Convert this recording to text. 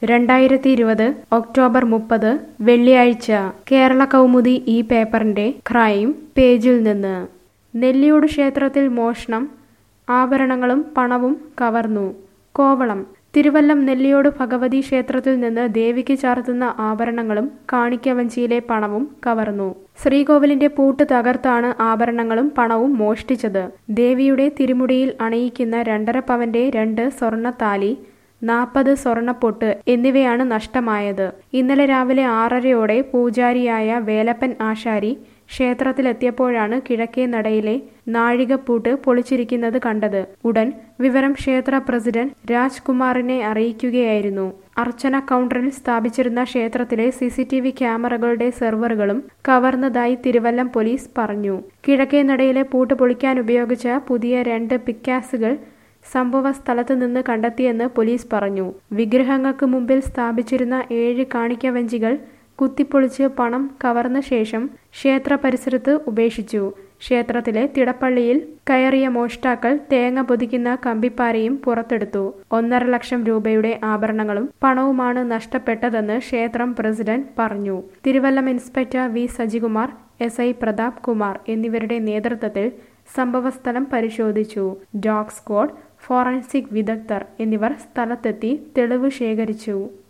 രണ്ടായിരത്തി ഇരുപത് ഒക്ടോബർ മുപ്പത് വെള്ളിയാഴ്ച കേരള കൗമുദി ഈ പേപ്പറിന്റെ ക്രൈം പേജിൽ നിന്ന് നെല്ലിയോട് ക്ഷേത്രത്തിൽ മോഷണം ആഭരണങ്ങളും പണവും കവർന്നു കോവളം തിരുവല്ലം നെല്ലിയോട് ഭഗവതി ക്ഷേത്രത്തിൽ നിന്ന് ദേവിക്ക് ചാർത്തുന്ന ആഭരണങ്ങളും കാണിക്കവഞ്ചിയിലെ പണവും കവർന്നു ശ്രീകോവിലിന്റെ പൂട്ട് തകർത്താണ് ആഭരണങ്ങളും പണവും മോഷ്ടിച്ചത് ദേവിയുടെ തിരുമുടിയിൽ അണിയിക്കുന്ന രണ്ടര പവന്റെ രണ്ട് സ്വർണ്ണത്താലി നാൽപ്പത് സ്വർണ്ണപ്പൊട്ട് എന്നിവയാണ് നഷ്ടമായത് ഇന്നലെ രാവിലെ ആറരയോടെ പൂജാരിയായ വേലപ്പൻ ആശാരി ക്ഷേത്രത്തിലെത്തിയപ്പോഴാണ് കിഴക്കേ നടയിലെ നാഴികപ്പൂട്ട് പൊളിച്ചിരിക്കുന്നത് കണ്ടത് ഉടൻ വിവരം ക്ഷേത്ര പ്രസിഡന്റ് രാജ്കുമാറിനെ അറിയിക്കുകയായിരുന്നു അർച്ചന കൗണ്ടറിൽ സ്ഥാപിച്ചിരുന്ന ക്ഷേത്രത്തിലെ സിസിടിവി ക്യാമറകളുടെ സെർവറുകളും കവർന്നതായി തിരുവല്ലം പോലീസ് പറഞ്ഞു കിഴക്കേ നടയിലെ പൂട്ട് പൊളിക്കാൻ ഉപയോഗിച്ച പുതിയ രണ്ട് പിക്കാസുകൾ സംഭവ സ്ഥലത്ത് നിന്ന് കണ്ടെത്തിയെന്ന് പോലീസ് പറഞ്ഞു വിഗ്രഹങ്ങൾക്ക് മുമ്പിൽ സ്ഥാപിച്ചിരുന്ന ഏഴ് കാണിക്കവഞ്ചികൾ കുത്തിപ്പൊളിച്ച് പണം കവർന്ന ശേഷം ക്ഷേത്ര പരിസരത്ത് ഉപേക്ഷിച്ചു ക്ഷേത്രത്തിലെ തിടപ്പള്ളിയിൽ കയറിയ മോഷ്ടാക്കൾ തേങ്ങ പൊതിക്കുന്ന കമ്പിപ്പാരയും പുറത്തെടുത്തു ഒന്നര ലക്ഷം രൂപയുടെ ആഭരണങ്ങളും പണവുമാണ് നഷ്ടപ്പെട്ടതെന്ന് ക്ഷേത്രം പ്രസിഡന്റ് പറഞ്ഞു Thiruvallam inspector V Sajikumar S I Prathap Kumar എന്നിവരുടെ നേതൃത്വത്തിൽ സംഭവസ്ഥലം പരിശോധിച്ചു ഡോഗ് സ്ക്വാഡ് ഫോറൻസിക് വിദഗ്ധർ എന്നിവർ സ്ഥലത്തെത്തി തെളിവ് ശേഖരിച്ചു